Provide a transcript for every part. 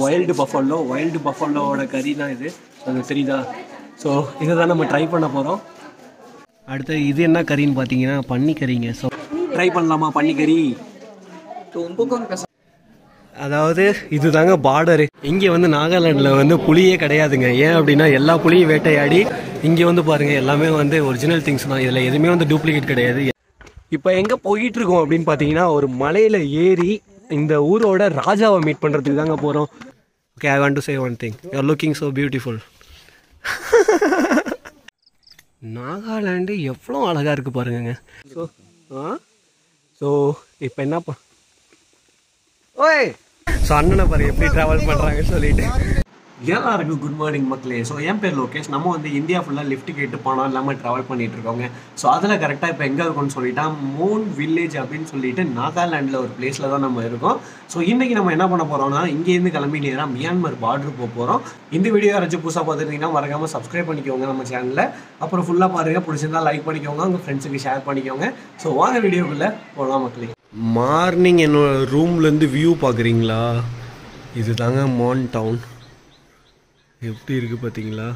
Wild buffalo wild பஃபல்லோவோட கறி தான் இது அது தெரியுதா ஸோ இதை தான் நம்ம ட்ரை பண்ண போகிறோம் அடுத்து இது என்ன கறின்னு பார்த்தீங்கன்னா பன்னி கறிங்க ஸோ ட்ரை பண்ணலாமா பன்னி கறி तो उनको कौन कैसा அதாவது இதுதாங்க பார்டரு இங்கே வந்து நாகாலாண்டில் வந்து புளியே கிடையாதுங்க ஏன் அப்படின்னா எல்லா புளியும் வேட்டையாடி இங்கே வந்து பாருங்க எல்லாமே வந்து ஒரிஜினல் திங்ஸ் தான் இதில் எதுவுமே வந்து டூப்ளிகேட் கிடையாது இப்போ எங்கே போயிட்டு இருக்கோம் அப்படின்னு பார்த்தீங்கன்னா ஒரு மலையில் ஏறி இந்த ஊரோட ராஜாவை மீட் பண்ணுறதுக்கு தாங்க போகிறோம் okay I want to say one thing you are looking so beautiful Nagaland எவ்வளோ அழகாக இருக்குது பாருங்கங்க ஸோ ஆ ஸோ இப்போ என்ன ப ஓய் ஸோ அண்ணனை பாரு எப்படி ட்ராவல் பண்ணுறாங்கன்னு சொல்லிட்டு எல்லாருக்கும் குட் மார்னிங் மக்களே ஸோ என் பேர் லோகேஷ் நம்ம வந்து இந்தியா ஃபுல்லாக லிஃப்ட் கேட்டு பணம் இல்லாமல் ட்ராவல் பண்ணிட்டு இருக்கோங்க ஸோ அதில் கரெக்டாக இப்போ எங்கே இருக்கோம்னு சொல்லிட்டா மூன் வில்லேஜ் அப்படின்னு சொல்லிட்டு நாகாலாண்டில் ஒரு பிளேஸில் தான் நம்ம இருக்கோம் ஸோ இன்றைக்கி நம்ம என்ன பண்ண போகிறோம்னா இங்கேருந்து கிளம்பி நேராக மியான்மர் பார்டர் போக போகிறோம் இந்த வீடியோ யாராச்சும் புதுசாக பார்த்துருந்தீங்கன்னா மறக்காமல் சப்ஸ்கிரைப் பண்ணிக்கோங்க நம்ம சேனலில் அப்புறம் ஃபுல்லாக பாருங்கள் பிடிச்சிருந்தா லைக் பண்ணிக்கோங்க உங்கள் ஃப்ரெண்ட்ஸுக்கு ஷேர் பண்ணிக்கோங்க ஸோ வாங்க வீடியோக்குள்ளே போகலாம் மக்களே மார்னிங் என்னோட ரூம்லேருந்து வியூ பார்க்குறீங்களா இது தாங்க மான் டவுன் எப்படி இருக்குது பார்த்தீங்களா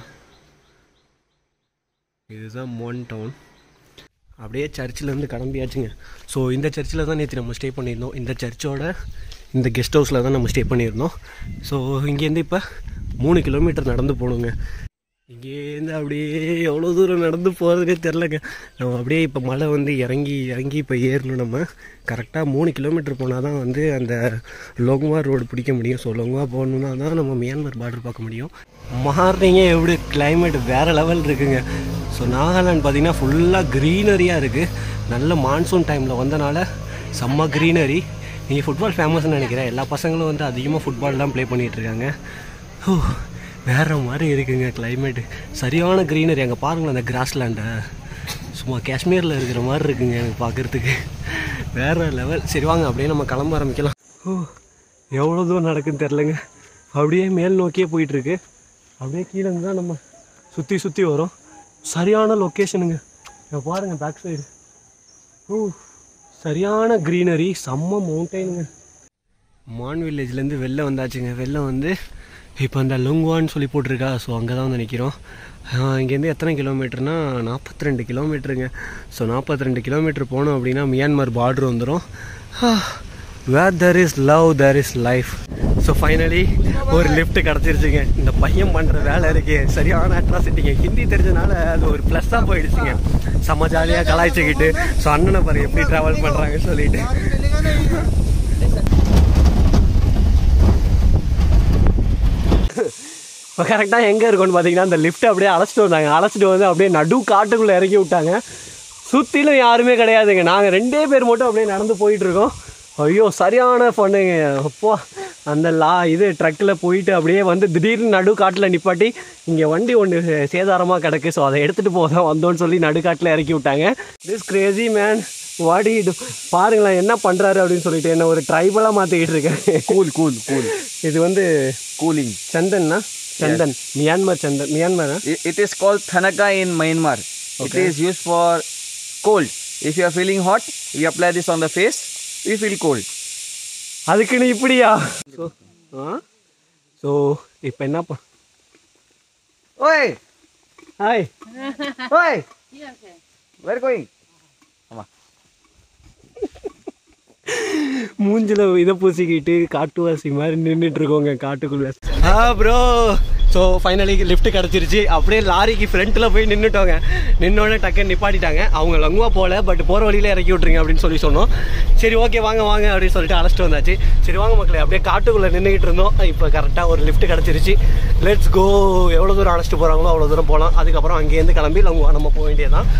இதுதான் மான் டவுன் அப்படியே சர்ச்சிலேருந்து கிளம்பியாச்சுங்க ஸோ இந்த சர்ச்சில் தான் நேற்று நம்ம ஸ்டே பண்ணியிருந்தோம் இந்த சர்ச்சோட இந்த கெஸ்ட் ஹவுஸில் தான் நம்ம ஸ்டே பண்ணியிருந்தோம் ஸோ இங்கேருந்து இப்போ மூணு கிலோமீட்டர் நடந்து போகணுங்க இங்கேருந்து அப்படியே எவ்வளோ தூரம் நடந்து போகிறதுனே தெரிலங்க நம்ம அப்படியே இப்போ மலை வந்து இறங்கி இறங்கி இப்போ ஏறணும் நம்ம கரெக்டாக மூணு கிலோமீட்டர் போனால் தான் வந்து அந்த லோங்வா ரோடு பிடிக்க முடியும் ஸோ லோங்வா போகணுன்னா தான் நம்ம மியான்மர் பார்டர் பார்க்க முடியும் மார்னிங்கே எப்படி கிளைமேட் வேறு லெவல் இருக்குங்க ஸோ நாகாலாந்து பார்த்தீங்கன்னா ஃபுல்லாக க்ரீனரியாக இருக்குது நல்ல மான்சூன் டைமில் வந்தனால செம்ம க்ரீனரி நீங்கள் ஃபுட்பால் ஃபேமஸ்னு நினைக்கிறேன் எல்லா பசங்களும் வந்து அதிகமாக ஃபுட்பால் தான் ப்ளே பண்ணிகிட்ருக்காங்க ஓ வேற மாதிரி இருக்குங்க கிளைமேட்டு சரியான க்ரீனரி அங்கே பாருங்களேன் அந்த கிராஸ்லேண்டை சும்மா காஷ்மீரில் இருக்கிற மாதிரி இருக்குங்க எனக்கு பார்க்குறதுக்கு வேற லெவல் சரி வாங்க அப்படியே நம்ம கிளம்ப ஆரம்பிக்கலாம் ஓ எவ்வளோ தூரம் நடக்குன்னு தெரிலங்க அப்படியே மேல் நோக்கியே போயிட்டுருக்கு அப்படியே கீழே இருந்து தான் நம்ம சுற்றி சுற்றி வரோம் சரியான லொக்கேஷனுங்க இங்க பாருங்க பேக் சைடு ஓ சரியான க்ரீனரி செம்ம மவுண்டெயினுங்க மான் வில்லேஜ்லேருந்து வெளில வந்தாச்சுங்க வெளில வந்து இப்போ அந்த லுங்குவான்னு சொல்லி போட்டிருக்கா ஸோ அங்கே தான் வந்து நிற்கிறோம் இங்கேருந்து எத்தனை கிலோமீட்டர்னா நாற்பத்தி ரெண்டு கிலோமீட்டருங்க ஸோ நாற்பத்தி ரெண்டு கிலோமீட்டர் போனோம் அப்படின்னா மியான்மர் பார்டர் வந்துடும் where there is love there is life so finally ஒரு லிஃப்ட் கிடச்சிருச்சுங்க இந்த பையன் பண்ணுற வேலை இருக்கே சரியான அட்ராசிட்டிங்க ஹிந்தி தெரிஞ்சனால அது ஒரு ப்ளஸ்ஸாக போயிடுச்சுங்க செம்ம ஜாலியாக கலாய்ச்சிக்கிட்டு ஸோ அண்ணனை பாரு எப்படி ட்ராவல் பண்ணுறாங்கன்னு சொல்லிட்டு இப்போ கரெக்டாக எங்கே இருக்கோன்னு பார்த்தீங்கன்னா அந்த லிஃப்ட் அப்படியே அழைச்சிட்டு வந்தாங்க அழைச்சிட்டு வந்து அப்படியே நடு காட்டுக்குள்ளே இறக்கி விட்டாங்க சுற்றிலும் யாருமே கிடையாதுங்க நாங்கள் ரெண்டே பேர் மட்டும் அப்படியே நடந்து போயிட்டு இருக்கோம் ஐயோ சரியான பண்ணுங்க அப்பா அந்த லா இது ட்ரக்கில் போயிட்டு அப்படியே வந்து திடீர்னு நடு காட்டில் நிப்பாட்டி இங்கே வண்டி ஒன்று சேதாரமாக கிடக்கு ஸோ அதை எடுத்துகிட்டு போக தான் வந்தோன்னு சொல்லி நடுக்காட்டில் இறக்கி விட்டாங்க திஸ் கிரேசி மேன் வாடி பாருங்களேன் என்ன பண்ணுறாரு அப்படின்னு சொல்லிட்டு என்ன ஒரு ட்ரைபலாக மாற்றிக்கிட்டு இருக்கேன் कूल कूल कूल இது வந்து कूलिंग சந்தன்னா Chandan Myanmar Chandan Myanmar it is called thanaka in myanmar it is used for cold if you are feeling hot you apply this on the face you feel cold அதுக்குன்னு இப்படியா so ஆ so இப்போ என்ன ப oi hi oi where going மூஞ்சில இதை பூசிக்கிட்டு காட்டுவாசி மாதிரி நின்றுட்டு இருக்கோங்க காட்டுக்குள்ள ஆ ப்ரோ ஸோ ஃபைனலி லிஃப்ட் கிடச்சிருச்சு அப்படியே லாரிக்கு ஃப்ரண்ட்டில் போய் நின்றுட்டோங்க நின்னோடனே டக்குன்னு நிப்பாட்டிட்டாங்க அவங்க லங்குவா போகல பட் போகிற வழியில இறக்கி விட்ருங்க அப்படின்னு சொல்லி சொன்னோம் சரி ஓகே வாங்க வாங்க அப்படின்னு சொல்லிட்டு அழைச்சிட்டு வந்தாச்சு சரி வாங்க மக்களே அப்படியே காட்டுக்குள்ளே நின்றுக்கிட்டு இருந்தோம் இப்போ கரெக்டாக ஒரு லிஃப்ட் கிடச்சிருச்சு லெட்ஸ் கோ எவ்வளோ தூரம் அழைச்சிட்டு போகிறாங்களோ அவ்வளோ தூரம் போகலாம் அதுக்கப்புறம் அங்கேருந்து கிளம்பி லங்குவா நம்ம போக வேண்டியதான்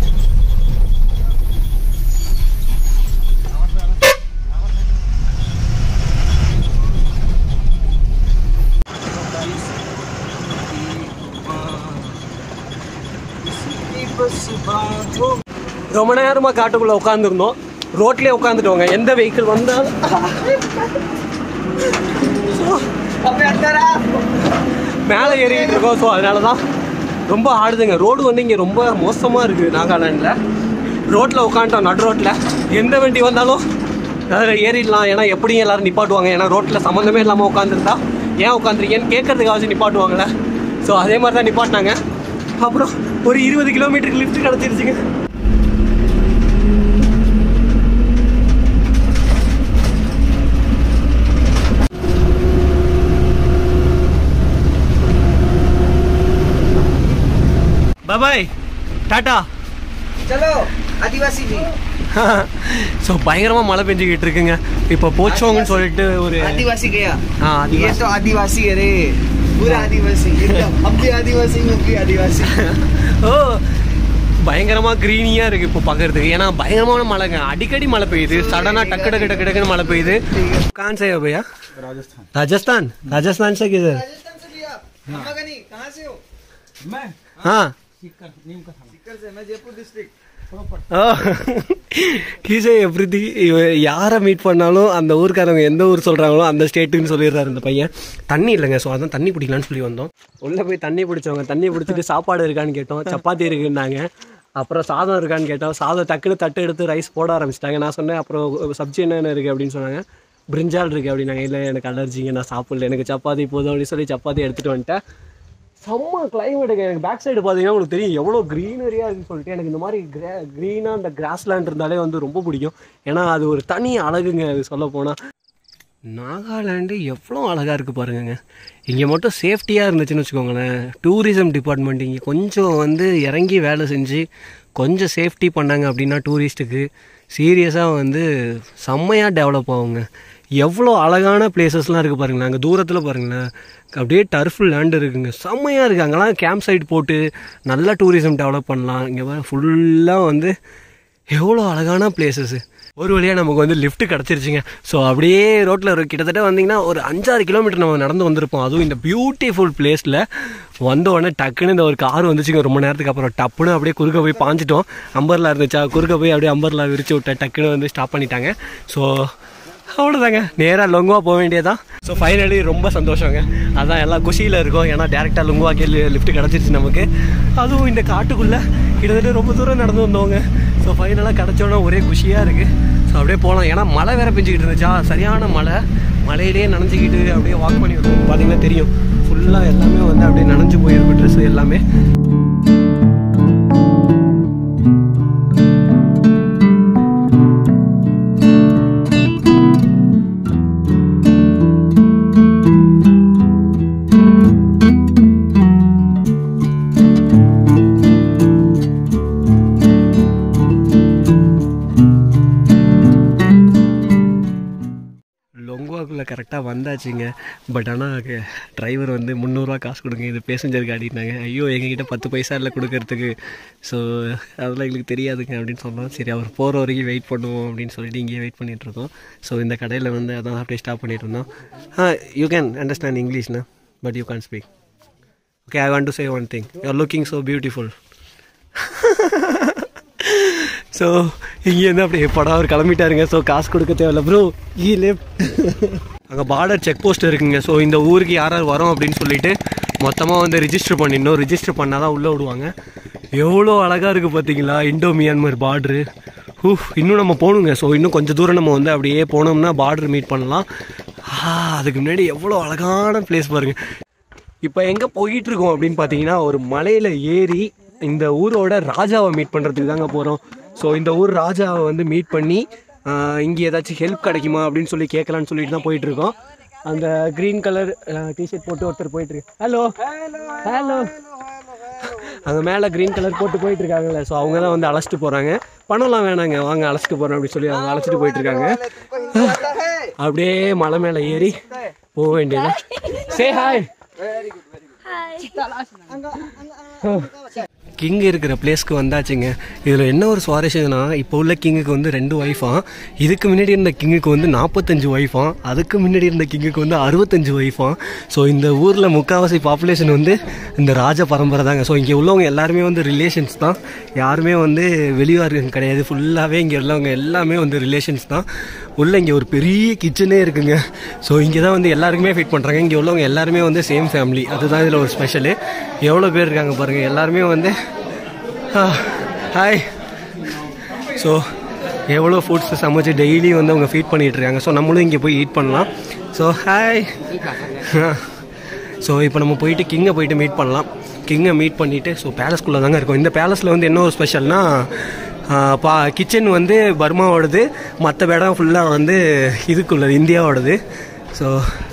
ரொம்ப நேரமா காட்டுக்குள்ள உட்காந்துருந்தோம் ரோட்லயே உட்காந்துட்டோங்க எந்த வெஹிக்கிள் வந்தாலும் மேலே ஏறிக்கிட்டு இருக்கோம் ஸோ அதனால தான் ரொம்ப ஆடுதுங்க ரோடு வந்து இங்கே ரொம்ப மோசமாக இருக்குது நாகாலாண்டில் ரோட்டில் உட்காந்துட்டோம் நடு ரோட்டில் எந்த வண்டி வந்தாலும் அதில் ஏறிடலாம் ஏன்னா எப்படியும் எல்லாரும் நிப்பாட்டுவாங்க ஏன்னா ரோட்டில் சம்மந்தமே இல்லாமல் உட்காந்துருந்தா ஏன் உட்காந்துருக்கேன்னு கேட்கறதுக்காச்சும் நிப்பாட்டுவாங்களே ஸோ அதே மாதிரி தான் நிப்பாட்டினாங்க அப்புறம் ஒரு இருபது கிலோமீட்டருக்கு லிஃப்ட் கிடச்சிருச்சுங்க பாய் டாட்டா चलो आदिवासी जी ஸோ பயங்கரமாக மழை பெஞ்சுக்கிட்டு இருக்குங்க இப்போ போச்சோங்கன்னு சொல்லிட்டு ஒரு आदिवासी गया हाँ, ये आदिवासी। तो आदिवासी अरे पूरा आदिवासी एकदम हम भी आदिवासी वो भी आदिवासी ஓ பயங்கரமாக க்ரீனியாக இருக்குது இப்போ பார்க்கறதுக்கு ஏன்னா பயங்கரமான மழைங்க அடிக்கடி மழை பெய்யுது சடனாக டக்கு டக்கு டக்கு டக்குன்னு மழை பெய்யுது கான் से हो भैया राजस्थान राजस्थान राजस्थान से किधर राजस्थान से भैया मगनी कहाँ से हो मैं हाँ सिक्कर से मैं जयपुर डिस्ट्रिक्ट கீசே எப்படி யாரை மீட் பண்ணாலும் அந்த ஊருக்காரங்க எந்த ஊர் சொல்கிறாங்களோ அந்த ஸ்டேட்டுன்னு சொல்லிடுறாரு இந்த பையன் தண்ணி இல்லைங்க ஸோ அதான் தண்ணி பிடிக்கலான்னு சொல்லி வந்தோம் உள்ளே போய் தண்ணி பிடிச்சவங்க தண்ணி பிடிச்சிட்டு சாப்பாடு இருக்கான்னு கேட்டோம் சப்பாத்தி இருக்குன்னாங்க அப்புறம் சாதம் இருக்கான்னு கேட்டோம் சாதம் டக்குன்னு தட்டு எடுத்து ரைஸ் போட ஆரம்பிச்சிட்டாங்க நான் சொன்னேன் அப்புறம் சப்ஜி என்னென்ன இருக்குது அப்படின்னு சொன்னாங்க பிரிஞ்சால் இருக்குது அப்படின்னாங்க இல்லை எனக்கு அலர்ஜிங்க நான் சாப்பிடல எனக்கு சப்பாத்தி போதும் அப்படின்னு சொல்லி சப்பாத்தி எடுத்துகிட்டு வந்துட்டேன் செம்ம கிளைமேட்டுங்க எனக்கு பேக் சைடு பார்த்தீங்கன்னா உங்களுக்கு தெரியும் எவ்வளோ க்ரீனரியாக இருக்குன்னு சொல்லிட்டு எனக்கு இந்த மாதிரி கிரா க்ரீனாக அந்த கிராஸ்லேண்ட் இருந்தாலே வந்து ரொம்ப பிடிக்கும் ஏன்னா அது ஒரு தனி அழகுங்க அது சொல்ல போனால் நாகாலாண்டு எவ்வளோ அழகாக இருக்குது பாருங்கங்க இங்கே மட்டும் சேஃப்டியாக இருந்துச்சுன்னு வச்சுக்கோங்களேன் டூரிசம் டிபார்ட்மெண்ட் இங்கே கொஞ்சம் வந்து இறங்கி வேலை செஞ்சு கொஞ்சம் சேஃப்டி பண்ணாங்க அப்படின்னா டூரிஸ்ட்டுக்கு சீரியஸாக வந்து செம்மையாக டெவலப் ஆகுங்க எவ்வளோ அழகான பிளேசஸ்லாம் இருக்குது பாருங்களேன் அங்கே தூரத்தில் பாருங்களேன் அப்படியே டர்ஃபுல் லேண்ட் இருக்குங்க செம்மையாக இருக்குது அங்கெல்லாம் கேம்ப் சைட் போட்டு நல்லா டூரிசம் டெவலப் பண்ணலாம் இங்கே பாரு ஃபுல்லாக வந்து எவ்வளோ அழகான பிளேசஸ்ஸு ஒரு வழியாக நமக்கு வந்து லிஃப்ட் கிடச்சிருச்சுங்க ஸோ அப்படியே ரோட்டில் ஒரு கிட்டத்தட்ட வந்தீங்கன்னா ஒரு அஞ்சாறு கிலோமீட்டர் நம்ம நடந்து வந்திருப்போம் அதுவும் இந்த பியூட்டிஃபுல் பிளேஸில் வந்த உடனே டக்குன்னு இந்த ஒரு கார் வந்துச்சுங்க ரொம்ப நேரத்துக்கு அப்புறம் டப்புன்னு அப்படியே குறுக்க போய் பாஞ்சிட்டோம் அம்பர்லா இருந்துச்சா குறுக்க போய் அப்படியே அம்பர்லா விரிச்சு விட்ட டக்குன்னு வந்து ஸ்டாப் பண்ணிட்டாங்க ஸோ அவ்வளோதாங்க நேராக லொங்குவா போக வேண்டியதான் ஸோ ஃபைனலி ரொம்ப சந்தோஷங்க அதான் எல்லாம் குஷியில் இருக்கும் ஏன்னா டேரெக்டாக லுங்குவாக்கே லிஃப்ட் கிடச்சிருச்சு நமக்கு அதுவும் இந்த காட்டுக்குள்ளே கிட்டத்தட்ட ரொம்ப தூரம் நடந்து வந்தவங்க ஸோ ஃபைனலாக கிடச்சோன்னா ஒரே குஷியாக இருக்குது ஸோ அப்படியே போகலாம் ஏன்னா மழை வேற பெஞ்சிக்கிட்டு இருந்துச்சா சரியான மழை மழையிலே நனைஞ்சிக்கிட்டு அப்படியே வாக் பண்ணி வருவோம் பார்த்தீங்கன்னா தெரியும் ஃபுல்லாக எல்லாமே வந்து அப்படியே நனைஞ்சு போயிருக்கும் ட்ரெஸ் எல்லாமே லொங்குவாக்குள்ளே கரெக்டாக வந்தாச்சுங்க பட் ஆனால் டிரைவர் வந்து முந்நூறுரூவா காசு கொடுங்க இது பேசஞ்சர் காடினாங்க ஐயோ எங்ககிட்ட பத்து பைசா இல்லை கொடுக்கறதுக்கு ஸோ அதெல்லாம் எங்களுக்கு தெரியாதுங்க அப்படின்னு சொன்னோம் சரி அவர் போகிற வரைக்கும் வெயிட் பண்ணுவோம் அப்படின்னு சொல்லிட்டு இங்கேயே வெயிட் பண்ணிட்டு இருக்கோம் ஸோ இந்த கடையில் வந்து அதான் அப்படியே ஸ்டாப் பண்ணிட்டு இருந்தோம் ஆ யூ கேன் அண்டர்ஸ்டாண்ட் இங்கிலீஷ்னா but you can speak okay I want to say one thing you are looking so beautiful so இங்கேருந்து அப்படியே படம் அவர் கிளம்பிட்டாருங்க ஸோ காசு கொடுக்க தேவையில்ல ப்ரோ ஈ லெஃப்ட் அங்கே பார்டர் செக் போஸ்ட் இருக்குங்க ஸோ இந்த ஊருக்கு யார் யார் வரோம் அப்படின்னு சொல்லிட்டு மொத்தமாக வந்து ரிஜிஸ்டர் பண்ணிடணும் ரிஜிஸ்டர் பண்ணால் தான் உள்ளே விடுவாங்க எவ்வளோ அழகாக இருக்குது பார்த்தீங்களா இண்டோ மியான்மர் பார்ட்ரு ஹூ இன்னும் நம்ம போகணுங்க ஸோ இன்னும் கொஞ்சம் தூரம் நம்ம வந்து அப்படியே போனோம்னா பார்டர் மீட் பண்ணலாம் ஆ, அதுக்கு முன்னாடி எவ்வளோ அழகான பிளேஸ் பாருங்கள் இப்போ எங்கே போயிட்டு இருக்கோம் அப்படின்னு பார்த்தீங்கன்னா ஒரு மலையில் ஏறி இந்த ஊரோட ராஜாவை மீட் பண்ணுறதுக்கு தாங்க போகிறோம் ஸோ இந்த ஊர் ராஜாவை வந்து மீட் பண்ணி இங்கே ஏதாச்சும் ஹெல்ப் கிடைக்குமா அப்படின்னு சொல்லி கேட்கலான்னு சொல்லிட்டு தான் போயிட்டு இருக்கோம் அந்த க்ரீன் கலர் டிஷர்ட் போட்டு ஒருத்தர் போயிட்டு இருக்கு ஹலோ ஹலோ அங்கே மேலே க்ரீன் கலர் போட்டு போயிட்டு இருக்காங்கல்ல ஸோ அவங்க தான் வந்து அழைச்சிட்டு போகிறாங்க பணம்லாம் வேணாங்க வாங்க அழைச்சிட்டு போகிறோம் அப்படின்னு சொல்லி அவங்க அழைச்சிட்டு போயிட்டு இருக்காங்க அப்படியே மலை மேலே ஏறி போக வேண்டியது சே ஹாய் கிங் இருக்கிற பிளேஸ்க்கு வந்தாச்சுங்க இதில் என்ன ஒரு சுவாரஸ்யம்னா இப்போ உள்ள கிங்குக்கு வந்து ரெண்டு ஒய்ஃபாம் இதுக்கு முன்னாடி இருந்த கிங்குக்கு வந்து நாற்பத்தஞ்சு ஒய்ஃபாம் அதுக்கு முன்னாடி இருந்த கிங்குக்கு வந்து அறுபத்தஞ்சு ஒய்ஃபாம் ஸோ இந்த ஊரில் முக்கால்வாசி பாப்புலேஷன் வந்து இந்த ராஜ பரம்பரை தாங்க ஸோ இங்கே உள்ளவங்க எல்லாருமே வந்து ரிலேஷன்ஸ் தான் யாருமே வந்து வெளியாருங்க கிடையாது ஃபுல்லாகவே இங்கே உள்ளவங்க எல்லாமே வந்து ரிலேஷன்ஸ் தான் உள்ள இங்கே ஒரு பெரிய கிச்சனே இருக்குங்க ஸோ இங்கே தான் வந்து எல்லாருக்குமே ஃபிட் பண்ணுறாங்க இங்கே உள்ளவங்க எல்லாருமே வந்து சேம் ஃபேமிலி அதுதான் இதில் ஒரு ஸ்பெஷலு எவ்வளோ பேர் இருக்காங்க பாருங்கள் எல்லாருமே வந்து ஹாய் ஸோ எவ்வளோ ஃபுட்ஸ் சமைச்சு டெய்லி வந்து அவங்க ஃபீட் பண்ணிட்டு இருக்காங்க ஸோ நம்மளும் இங்கே போய் ஈட் பண்ணலாம் ஸோ ஹாய் ஸோ இப்போ நம்ம போயிட்டு கிங்கை போயிட்டு மீட் பண்ணலாம் கிங்கை மீட் பண்ணிவிட்டு ஸோ பேலஸ்குள்ளே தாங்க இருக்கும் இந்த பேலஸில் வந்து என்ன ஒரு ஸ்பெஷல்னா பா கிச்சன் வந்து பர்மாவோடது மற்ற இடம் ஃபுல்லாக வந்து இதுக்குள்ளது இந்தியாவோடது ஸோ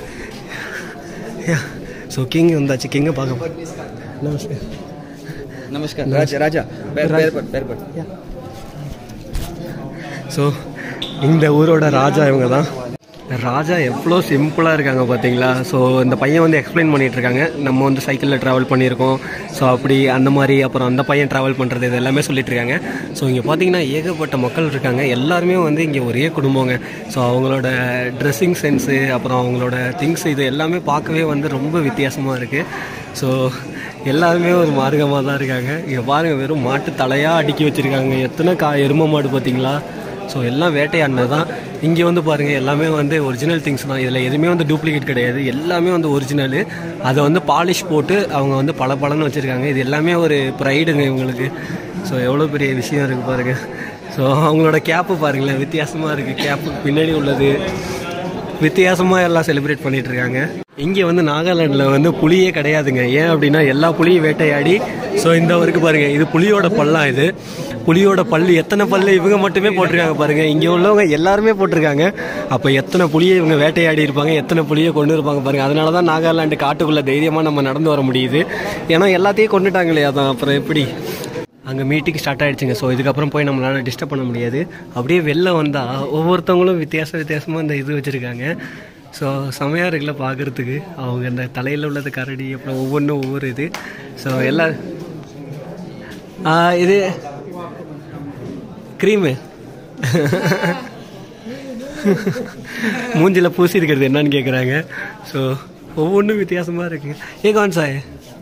ஸோ கிங் வந்தாச்சு கிங்கை பார்க்க நமஸ்கார் नमस्कार राजा राजा पैर पैर पर पैर पर ஸோ இந்த ஊரோட ராஜா இவங்க தான் ராஜா எவ்வளோ சிம்பிளாக இருக்காங்க பார்த்தீங்களா ஸோ இந்த பையன் வந்து எக்ஸ்பிளைன் பண்ணிட்டு இருக்காங்க நம்ம வந்து சைக்கிளில் ட்ராவல் பண்ணியிருக்கோம் ஸோ அப்படி அந்த மாதிரி அப்புறம் அந்த பையன் ட்ராவல் பண்ணுறது இது எல்லாமே சொல்லிட்டு இருக்காங்க ஸோ இங்கே பார்த்தீங்கன்னா ஏகப்பட்ட மக்கள் இருக்காங்க எல்லாருமே வந்து இங்கே ஒரே குடும்பங்க ஸோ அவங்களோட ட்ரெஸ்ஸிங் சென்ஸு அப்புறம் அவங்களோட திங்ஸ் இது எல்லாமே பார்க்கவே வந்து ரொம்ப வித்தியாசமாக இருக்குது ஸோ எல்லாருமே ஒரு மார்க்கமாக தான் இருக்காங்க இங்கே பாருங்கள் வெறும் மாட்டு தலையாக அடுக்கி வச்சுருக்காங்க எத்தனை கா எரும மாடு பார்த்தீங்களா ஸோ எல்லாம் வேட்டையாடினது தான் இங்கே வந்து பாருங்கள் எல்லாமே வந்து ஒரிஜினல் திங்ஸ் தான் இதில் எதுவுமே வந்து டூப்ளிகேட் கிடையாது எல்லாமே வந்து ஒரிஜினலு அதை வந்து பாலிஷ் போட்டு அவங்க வந்து பல பலன்னு வச்சுருக்காங்க இது எல்லாமே ஒரு ப்ரைடுங்க இவங்களுக்கு ஸோ எவ்வளோ பெரிய விஷயம் இருக்குது பாருங்கள் ஸோ அவங்களோட கேப்பு பாருங்களேன் வித்தியாசமாக இருக்குது கேப்பு பின்னாடி உள்ளது வித்தியாசமாக எல்லாம் செலிப்ரேட் பண்ணிட்டு இருக்காங்க இங்கே வந்து நாகாலாண்டில் வந்து புலியே கிடையாதுங்க ஏன் அப்படின்னா எல்லா புலியும் வேட்டையாடி ஸோ இந்த வரைக்கும் பாருங்க இது புலியோட பல்லாம் இது புலியோட பல்லு எத்தனை பல்லு இவங்க மட்டுமே போட்டிருக்காங்க பாருங்க இங்கே உள்ளவங்க எல்லாருமே போட்டிருக்காங்க அப்போ எத்தனை புலியை இவங்க வேட்டையாடி இருப்பாங்க எத்தனை புலியை கொண்டு இருப்பாங்க பாருங்க அதனால தான் நாகாலாண்டு காட்டுக்குள்ளே தைரியமாக நம்ம நடந்து வர முடியுது ஏன்னா எல்லாத்தையும் கொண்டுட்டாங்களே அதான் அப்புறம் எப்படி அங்கே மீட்டிங் ஸ்டார்ட் ஆயிடுச்சுங்க ஸோ இதுக்கப்புறம் போய் நம்மளால் டிஸ்டர்ப் பண்ண முடியாது அப்படியே வெளில வந்தால் ஒவ்வொருத்தவங்களும் வித்தியாச வித்தியாசமாக இந்த இது வச்சுருக்காங்க ஸோ செமையாக இருக்குல்ல பார்க்குறதுக்கு அவங்க இந்த தலையில் உள்ளது கரடி அப்புறம் ஒவ்வொன்றும் ஒவ்வொரு இது ஸோ எல்லா ஆ, இது க்ரீமு மூஞ்சில பூசி இருக்கிறது என்னன்னு கேட்குறாங்க ஸோ ஒவ்வொன்றும் வித்தியாசமாக இருக்குங்க ஏ கவன் சாய்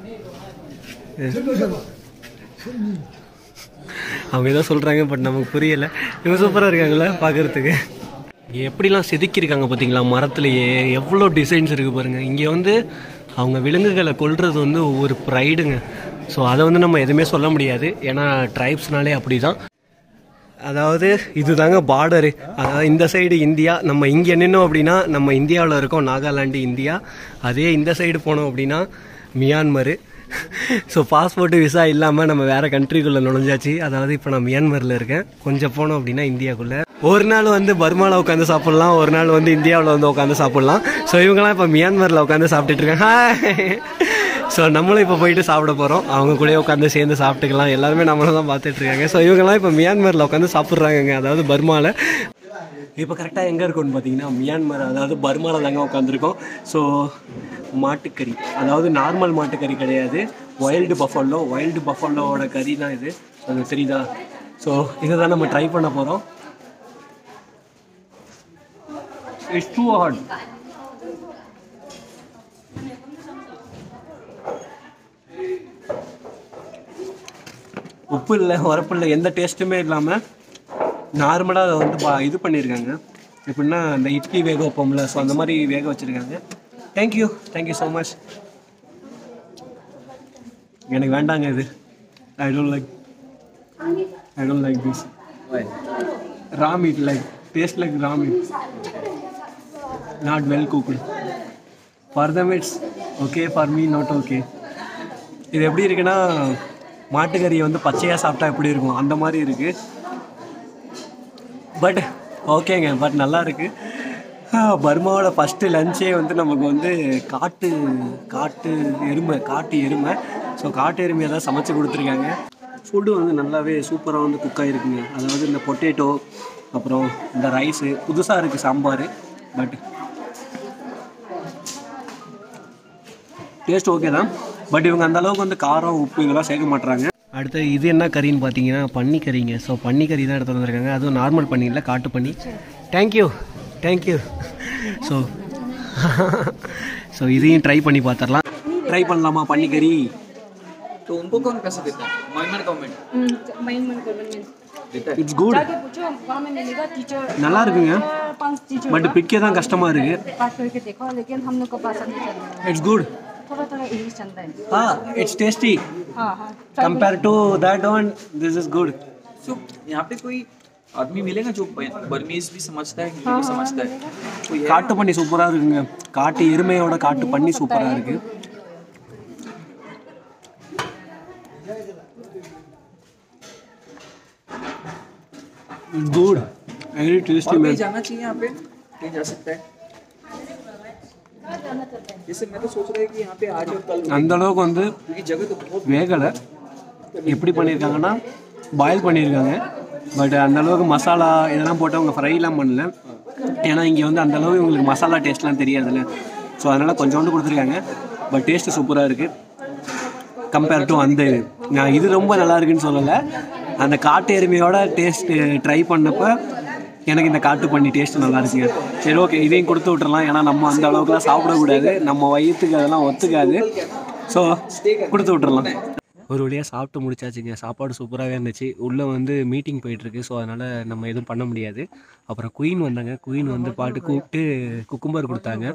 அவங்க ஏதோ சொல்கிறாங்க பட் நமக்கு புரியல இவங்க சூப்பராக இருக்காங்களா பார்க்குறதுக்கு இங்கே எப்படிலாம் செதுக்கியிருக்காங்க பார்த்தீங்களா மரத்துலேயே எவ்வளோ டிசைன்ஸ் இருக்குது பாருங்கள் இங்கே வந்து அவங்க விலங்குகளை கொல்றது வந்து ஒவ்வொரு ப்ரைடுங்க ஸோ அதை வந்து நம்ம எதுவுமே சொல்ல முடியாது ஏன்னா ட்ரைப்ஸ்னாலே அப்படி தான் அதாவது இதுதாங்க பார்டரு அதாவது இந்த சைடு இந்தியா நம்ம இங்கே நின்னோம் அப்படின்னா நம்ம இந்தியாவில் இருக்கோம் நாகாலாண்டு இந்தியா அதே இந்த சைடு போனோம் அப்படின்னா மியான்மரு ஸோ பாஸ்போர்ட்டு விசா இல்லாமல் நம்ம வேறு கண்ட்ரிக்குள்ளே நுழைஞ்சாச்சு அதாவது இப்போ நான் மியான்மரில் இருக்கேன் கொஞ்சம் போனோம் அப்படின்னா இந்தியாக்குள்ளே ஒரு நாள் வந்து பர்மாவில் உட்காந்து சாப்பிட்லாம் ஒரு நாள் வந்து இந்தியாவில் வந்து உட்காந்து சாப்பிட்லாம் ஸோ இவங்கெல்லாம் இப்போ மியான்மரில் உட்காந்து சாப்பிட்டுட்டு இருக்காங்க ஹாய் ஸோ நம்மளும் இப்போ போயிட்டு சாப்பிட போகிறோம் அவங்க கூட உட்காந்து சேர்ந்து சாப்பிட்டுக்கலாம் எல்லாருமே நம்மள தான் பார்த்துட்டு இருக்காங்க ஸோ இவங்கெல்லாம் இப்போ மியான்மரில் உட்காந்து சாப்பிட்றாங்க அதாவது பர்மாவில் இப்போ கரெக்டாக எங்கே இருக்கோம்னு பார்த்தீங்கன்னா மியான்மர் அதாவது பர்மாவில் தாங்க உட்காந்துருக்கோம் ஸோ மாட்டுக்கறி அதாவது நார்மல் மாட்டுக்கறி கிடையாது வைல்டு பஃபல்லோ வைல்டு பஃபல்லோவோட கறி தான் இது அது தெரியுதா ஸோ இதை தான் நம்ம ட்ரை பண்ண போகிறோம் இட்ஸ் டூ ஹார்ட் உப்பு இல்லை உரப்பு இல்லை எந்த டேஸ்ட்டுமே இல்லாமல் நார்மலாக அதை வந்து பா இது பண்ணியிருக்காங்க எப்படின்னா இந்த இட்லி வேக வைப்போம்ல ஸோ அந்த மாதிரி வேக வச்சுருக்காங்க தேங்க்யூ தேங்க்யூ ஸோ மச் எனக்கு வேண்டாங்க இது I don't like I don't like this raw meat like taste like raw meat not well cooked for them it's okay for me not okay இது எப்படி இருக்குன்னா மாட்டுக்கறியை வந்து பச்சையாக சாப்பிட்டா எப்படி இருக்கும் அந்த மாதிரி இருக்குது பட் ஓகேங்க பட் நல்லா இருக்கு பர்மாவோட ஃபஸ்ட்டு லஞ்சே வந்து நமக்கு வந்து காட்டு காட்டு எருமை காட்டு எருமை ஸோ காட்டு எருமையை தான் சமைச்சு கொடுத்துருக்காங்க ஃபுட்டு வந்து நல்லாவே சூப்பராக வந்து குக் ஆகிருக்குங்க அதாவது இந்த பொட்டேட்டோ அப்புறம் இந்த ரைஸு புதுசாக இருக்குது சாம்பார் பட் டேஸ்ட் ஓகே தான் பட் இவங்க அந்த அளவுக்கு வந்து காரம் உப்பு இதெல்லாம் சேர்க்க மாட்றாங்க அடுத்து இது என்ன கறின்னு பார்த்தீங்கன்னா பன்னி கறிங்க ஸோ பன்னி கறி தான் எடுத்து வந்திருக்காங்க அதுவும் நார்மல் பன்னி இல்லை காட்டு பன்னி தேங்க்யூ தேங்க்யூ ஸோ ஸோ இதையும் ட்ரை பண்ணி பார்த்துடலாம் ட்ரை பண்ணலாமா பன்னி கறி तो उनको कौन कैसे देता है म्यांमार गवर्नमेंट म्यांमार गवर्नमेंट देता है இட்ஸ் குட் जाके पूछो वहाँ में मिलेगा टीचर நல்லா இருக்குங்க पांच टीचर பட் பிக்கே தான் கஷ்டமாக இருக்கு बात करके देखो लेकिन हम लोग को भाषा नहीं चल रहा है இட்ஸ் குட் थोड़ा थोड़ा इंग्लिश चलता है ஆ இட்ஸ் டேஸ்டி हाँ हाँ compare to that one this is good so यहाँ पे कोई आदमी मिलेगा जो बर्मीज भी समझता है हिंदी भी समझता है कोई है காட்டு பண்ணி சூப்பராக இருக்குங்க காட்டு எருமையோட காட்டு பண்ணி சூப்பராக இருக்கு गुड वेरी टेस्टी और मैन कहीं जाना चाहिए यहाँ पे कहीं जा सकता है जैसे मैं तो सोच रहा हूँ कि यहाँ पे आज और कल அந்த அளவுக்கு வந்து क्योंकि जगह तो बहुत வேகலை எப்படி பண்ணியிருக்காங்கன்னா பாயில் பண்ணியிருக்காங்க பட் அந்த அளவுக்கு மசாலா இதெல்லாம் போட்டு அவங்க ஃப்ரைலாம் பண்ணல ஏன்னா இங்கே வந்து அந்த அளவுக்கு உங்களுக்கு மசாலா டேஸ்ட்லாம் தெரியாதுல்ல ஸோ அதனால் கொஞ்சோண்டு கொடுத்துருக்காங்க பட் டேஸ்ட்டு சூப்பராக இருக்குது கம்பேர் டு அந்த இது நான் இது ரொம்ப நல்லா இருக்குன்னு சொல்லலை அந்த காட்டு எருமையோட டேஸ்ட் ட்ரை பண்ணப்ப எனக்கு இந்த காட்டு பண்ணி டேஸ்ட் நல்லா இருக்குங்க சரி ஓகே இதையும் கொடுத்து விட்டுறலாம் ஏன்னா நம்ம அந்த அளவுக்குலாம் சாப்பிடக்கூடாது நம்ம வயிற்றுக்கு அதெல்லாம் ஒத்துக்காது ஸோ கொடுத்து விட்டுறலாம் ஒரு வழியாக சாப்பிட்டு முடிச்சாச்சுங்க சாப்பாடு சூப்பராகவே இருந்துச்சு உள்ளே வந்து மீட்டிங் போயிட்டுருக்கு ஸோ அதனால் நம்ம எதுவும் பண்ண முடியாது அப்புறம் குயின் வந்தாங்க குயின் வந்து பாட்டு கூப்பிட்டு குக்கும்பர் கொடுத்தாங்க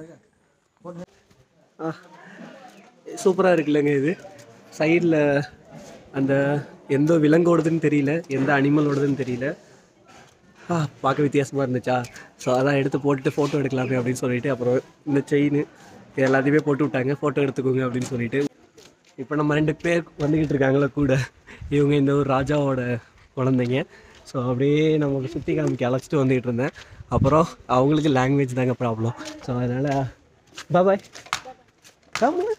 சூப்பராக இருக்குல்லங்க இது சைடில் அந்த எந்த விலங்கோடதுன்னு தெரியல எந்த அனிமலோடதுன்னு தெரியல ஆ பார்க்க வித்தியாசமாக இருந்துச்சா ஸோ அதான் எடுத்து போட்டுட்டு ஃபோட்டோ எடுக்கலாமே அப்படின்னு சொல்லிட்டு அப்புறம் இந்த செயின் இது எல்லாத்தையுமே போட்டு விட்டாங்க ஃபோட்டோ எடுத்துக்கோங்க அப்படின்னு சொல்லிட்டு இப்போ நம்ம ரெண்டு பேர் வந்துக்கிட்டு இருக்காங்களே கூட இவங்க இந்த ஒரு ராஜாவோட குழந்தைங்க ஸோ அப்படியே நமக்கு சுற்றி காமிக்க அழைச்சிட்டு வந்துக்கிட்டு இருந்தேன் அப்புறம் அவங்களுக்கு லாங்குவேஜ் தாங்க ப்ராப்ளம் ஸோ அதனால் பாய் ஆமாம்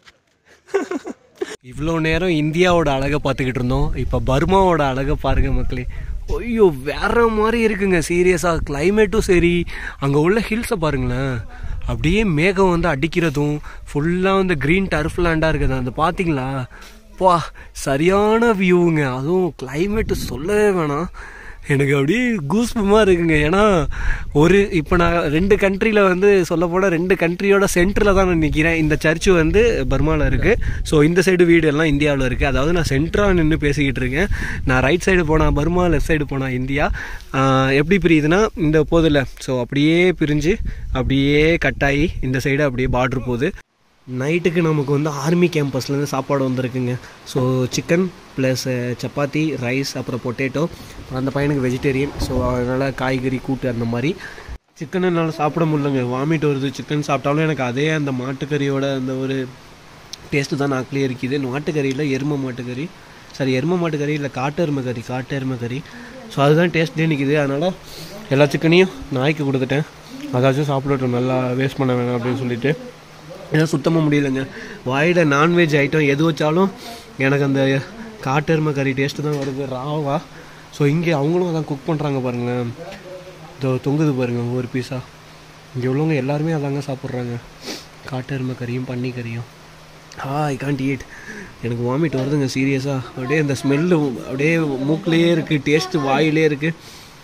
இவ்வளோ நேரம் இந்தியாவோட அழகை பார்த்துக்கிட்டு இருந்தோம் இப்போ பர்மாவோட அழகை பாருங்க மக்களே ஐயோ வேற மாதிரி இருக்குங்க சீரியஸாக கிளைமேட்டும் சரி அங்கே உள்ள ஹில்ஸை பாருங்களேன் அப்படியே மேகம் வந்து அடிக்கிறதும் ஃபுல்லாக வந்து க்ரீன் டர்ஃப் லேண்டாக இருக்குது அந்த பார்த்தீங்களா பா சரியான வியூவுங்க அதுவும் கிளைமேட்டு சொல்லவே வேணாம் எனக்கு அப்படியே கூஸ்பமாக இருக்குங்க ஏன்னா ஒரு இப்போ நான் ரெண்டு கண்ட்ரியில் வந்து சொல்ல போனால் ரெண்டு கண்ட்ரியோட சென்டரில் தான் நான் நிற்கிறேன் இந்த சர்ச்சு வந்து பர்மாவில் இருக்குது ஸோ இந்த சைடு வீடு எல்லாம் இந்தியாவில் இருக்குது அதாவது நான் சென்டராக நின்று பேசிக்கிட்டு இருக்கேன் நான் ரைட் சைடு போனால் பர்மா லெஃப்ட் சைடு போனால் இந்தியா ஆஹ் எப்படி பிரியுதுன்னா இந்த போதில்ல ஸோ அப்படியே பிரிஞ்சு அப்படியே கட்டாயி இந்த சைடு அப்படியே பார்ட்ரு போகுது நைட்டுக்கு நமக்கு வந்து ஆர்மி கேம்பஸ்லேருந்து சாப்பாடு வந்திருக்குங்க so chicken plus chapati rice அப்புறம் பொட்டேட்டோ அந்த பையனுக்கு வெஜிடேரியன் ஸோ அதனால் காய்கறி கூட்டு அந்த மாதிரி சிக்கன் என்னால் சாப்பிட முடியலங்க வாமிட் வருது சிக்கன் சாப்பிட்டாலும் எனக்கு அதே அந்த மாட்டுக்கறியோட அந்த ஒரு டேஸ்ட்டு தான் நாக்கிலே இருக்குது மாட்டுக்கறியில் எருமை மாட்டுக்கறி சரி எருமை மாட்டுக்கறி இல்லை காட்டு எருமை கறி காட்டு எருமை கறி ஸோ அதுதான் டேஸ்ட்லேயே நிற்கிது அதனால் எல்லா சிக்கனையும் நாய்க்கு கொடுத்துட்டேன் அதாச்சும் சாப்பிடட்டும் நல்லா வேஸ்ட் பண்ண வேணாம் அப்படின்னு சொல்லிட்டு ஏன்னா சுத்தமாக முடியலங்க வாயில் நான்வெஜ் ஐட்டம் எது வச்சாலும் எனக்கு அந்த காட்டெருமை கறி டேஸ்ட்டு தான் வருது ராவா ஸோ இங்கே அவங்களும் அதான் குக் பண்ணுறாங்க பாருங்களேன் இதோ தொங்குது பாருங்க ஒரு பீஸா இங்கே உள்ளவங்க எல்லாருமே அதாங்க சாப்பிட்றாங்க காட்டெருமை கறியும் பன்னி கறியும் ஆ ஐ காண்ட் ஈட் எனக்கு வாமிட் வருதுங்க சீரியஸாக அப்படியே அந்த ஸ்மெல்லு அப்படியே மூக்குலேயே இருக்குது டேஸ்ட்டு வாயிலே இருக்குது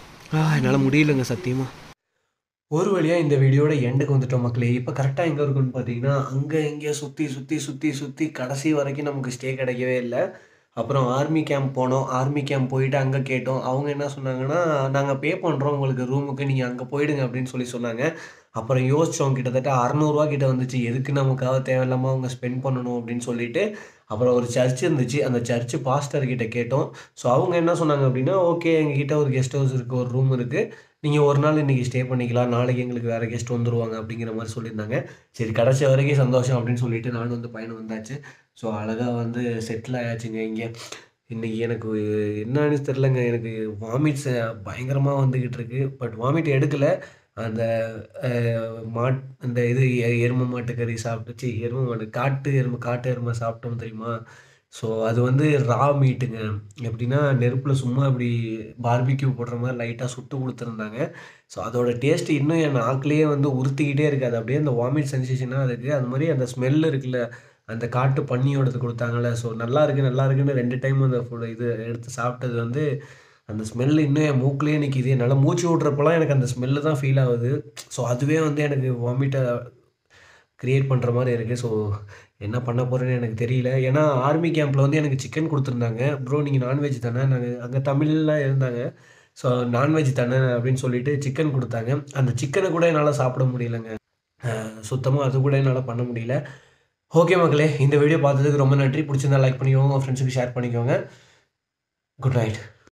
ஆ என்னால் முடியலங்க சத்தியமாக ஒரு வழியாக இந்த வீடியோட எண்டுக்கு வந்துட்டோம் மக்களே இப்போ கரெக்டாக எங்கே இருக்குன்னு பார்த்தீங்கன்னா அங்கே இங்கே சுற்றி சுற்றி சுற்றி சுற்றி கடைசி வரைக்கும் நமக்கு ஸ்டே கிடைக்கவே இல்லை அப்புறம் ஆர்மி கேம்ப் போனோம் ஆர்மி கேம்ப் போயிட்டு அங்கே கேட்டோம் அவங்க என்ன சொன்னாங்கன்னா நாங்கள் பே பண்ணுறோம் உங்களுக்கு ரூமுக்கு நீங்கள் அங்கே போயிடுங்க அப்படின்னு சொல்லி சொன்னாங்க அப்புறம் யோசித்தோம் கிட்டத்தட்ட அறநூறுவா கிட்ட வந்துச்சு எதுக்கு நமக்காக தேவையில்லாமல் அவங்க ஸ்பெண்ட் பண்ணணும் அப்படின்னு சொல்லிட்டு அப்புறம் ஒரு சர்ச் இருந்துச்சு அந்த சர்ச்சு பாஸ்டர் கிட்ட கேட்டோம் ஸோ அவங்க என்ன சொன்னாங்க அப்படின்னா ஓகே எங்ககிட்ட ஒரு கெஸ்ட் ஹவுஸ் இருக்குது ஒரு ரூம் இருக்குது நீங்கள் ஒரு நாள் இன்றைக்கி ஸ்டே பண்ணிக்கலாம் நாளைக்கு எங்களுக்கு வேறு கெஸ்ட் வந்துருவாங்க அப்படிங்கிற மாதிரி சொல்லியிருந்தாங்க சரி கடைசி வரைக்கும் சந்தோஷம் அப்படின்னு சொல்லிட்டு நானும் வந்து பயணம் வந்தாச்சு ஸோ அழகாக வந்து செட்டில் ஆயாச்சுங்க இங்கே இன்றைக்கி எனக்கு என்னன்னு தெரிலங்க எனக்கு வாமிட்ஸ் பயங்கரமாக வந்துக்கிட்டு இருக்கு பட் வாமிட் எடுக்கலை அந்த அஹ், மாட் அந்த இது எ- எருமை மாட்டுக்கறி சாப்பிட்டு சி எருமை மாட்டு காட்டு எருமை காட்டு எருமை சாப்பிட்டோம் தெரியுமா ஸோ அது வந்து ரா மீட்டுங்க எப்படின்னா நெருப்பில் சும்மா இப்படி பார்பிக்யூ போடுற மாதிரி லைட்டாக சுட்டு கொடுத்துருந்தாங்க ஸோ அதோட டேஸ்ட் இன்னும் என் நாக்குலேயே வந்து உறுத்திக்கிட்டே இருக்குது அது அப்படியே அந்த வாமிட் சென்சேஷனாக இருக்குது அது மாதிரி அந்த ஸ்மெல் இருக்குல்ல அந்த காட்டு பன்னியோடது கொடுத்தாங்கல்ல ஸோ நல்லா இருக்குது நல்லா இருக்குன்னு ரெண்டு டைம் அந்த ஃபுட் இது எடுத்து சாப்பிட்டது வந்து அந்த ஸ்மெல் இன்னும் என் மூக்குலேயே நிற்கிது என்னால் மூச்சு விட்றப்பெல்லாம் எனக்கு அந்த ஸ்மெல்லு தான் ஃபீல் ஆகுது ஸோ அதுவே வந்து எனக்கு வாமிட்டை க்ரியேட் பண்ணுற மாதிரி இருக்குது ஸோ என்ன பண்ண போகிறேன்னு எனக்கு தெரியல ஏன்னா ஆர்மி கேம்பில் வந்து எனக்கு சிக்கன் கொடுத்துருந்தாங்க ப்ரோ நீங்கள் நான்வெஜ் தானே நாங்கள் அங்கே தமிழ்லாம் இருந்தாங்க ஸோ நான்வெஜ் தானே அப்படின்னு சொல்லிட்டு சிக்கன் கொடுத்தாங்க அந்த சிக்கனை கூட என்னால் சாப்பிட முடியலங்க சுத்தமாக அது கூட என்னால் பண்ண முடியல ஓகே மக்களே இந்த வீடியோ பார்த்ததுக்கு ரொம்ப நன்றி பிடிச்சிருந்தா லைக் பண்ணிக்கோங்க உங்கள் ஃப்ரெண்ட்ஸுக்கு ஷேர் பண்ணிக்கோங்க குட் நைட்